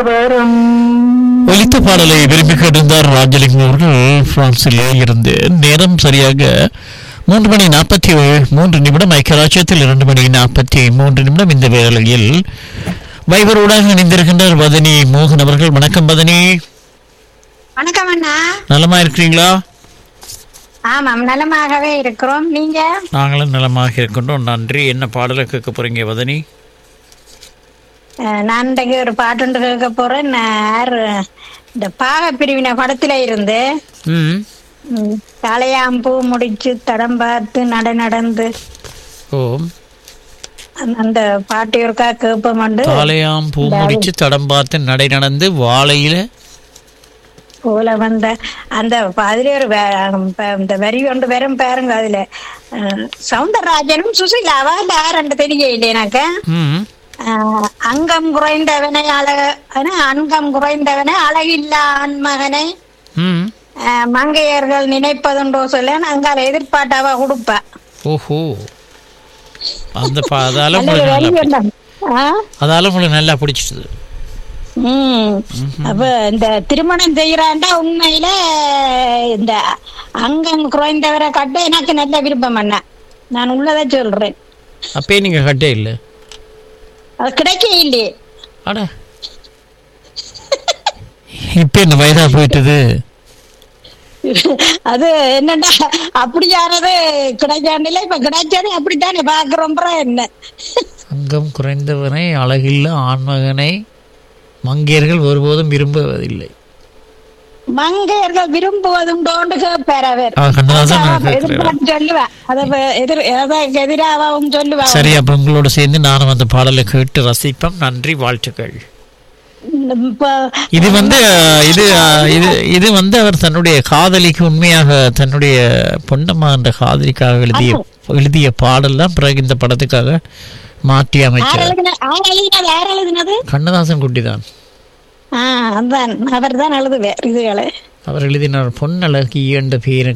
வரும் ஒலித்த பாடலை விரும்பி கேட்டிருந்தார் ராஜலிங்கம் அவர்கள் பிரான்சில் இருந்து நேரம் சரியாக மூன்று மணி நாற்பத்தி மூன்று நிமிடம் ஐக்கியராஜ்யத்தில் இரண்டு மணி நாற்பத்தி மூன்று நிமிடம் இந்த வேளையில் வைபரோடாக இணைந்திருக்கின்றார் வதனி மோகன் அவர்கள் வணக்கம் வதனி வணக்கம் அண்ணா நலமா இருக்கிறீங்களா ஆமாம் நலமாகவே இருக்கிறோம் நீங்க நாங்களும் நலமாக இருக்கின்றோம் நன்றி என்ன பாடலை கேட்க போறீங்க வதனி அஹ், நான் இன்றைக்கு ஒரு பாட்டு கேட்க போறேன் நான் யாரு இந்த பாக பிரிவின படத்துல இருந்து ம் ம், தலையாம்பூ முடிச்சு தடம் பார்த்து நட நடந்து ஓ அந்த- அந்த பாட்டு ஒருக்கா கேட்போம் உண்டு காலையாம் பூ முடிச்சு தடம் பார்த்து நடை நடந்து வாழையில போல வந்த அந்த அதுல ஒரு வே- ப- இந்த வரி ஒன்று வெறும் பாருங்க அதுல அஹ், சவுந்தரராஜனும் சுசிலாவா இல்ல ரெண்டு தெரியல எனக்கு ம் ஆஹ் அங்கம் குறைந்தவனை அழக ஆனா, அங்கம் குறைந்தவனை அழகில்லா ஆண்மகனை ம் ஆஹ் மங்கையர்கள் நினைப்பதுண்டோ சொல்ல அங்கால எதிர்பார்ட்டாவா கொடுப்பா ஓஹோ அந்த பா அதால நல்ல உங்களுக்கு வரி நல்லா வேண்டாம். ஆஹ் அதால உங்களுக்கு நல்லா பிடிச்சிது உம் அப்ப இந்த திருமணம் செய்யறாண்டா உண்மையில இந்த அங்கம் குறைந்தவரை கட்ட எனக்கு நல்ல விருப்பம் அண்ணா நான் உள்ளதை சொல்றேன் அப்பயே நீங்க கட்டே இல்லை அது கிடைக்க இல்லையே அட இப்ப என்ன வயதா போயிட்டது அது என்னடா அப்படியானது கிடைக்காண்டில இப்ப கிடைச்சது அப்படித்தானே பாக்குறோம் என்ன அங்கம் குறைந்தவனை அழகில்ல ஆண்மகனை மங்கையர்கள் ஒருபோதும் விரும்புவதில்லை மங்கையர்கள் விரும்புவதுண்டோண்டு கேட்பார் அவர் ஆ, கண்ணதாசன் அவ கேட்கிறாரா? எதிர்பார்த்து சொல்லுவா அதை வ- எதிர் அதற்கு எதிராகவும் சொல்லுவா சரி அப்ப உங்களோட சேர்ந்து நானும் அந்த பாடலை கேட்டு ரசிப்போம் நன்றி வாழ்த்துக்கள் இந்த இப்ப இது வந்து அஹ், இது அஹ், இது இது வந்து அவர் தன்னுடைய காதலிக்கு உண்மையாக தன்னுடைய பொன்னம்மா என்ற காதலிக்காக எழுதிய எழுதிய பாடல் தான் பிறகு இந்த படத்துக்காக மாற்றி யார் அமைச்சார் எழுதின- யார் எழுதினது யார் எழுதினது கண்ணதாசன் குட்டி தான் ஆஹ் அதான் அவர் தான் எழுதுவார் இதுகளை அவர் எழுதினார் பொன்னழகி என்ற பெயரை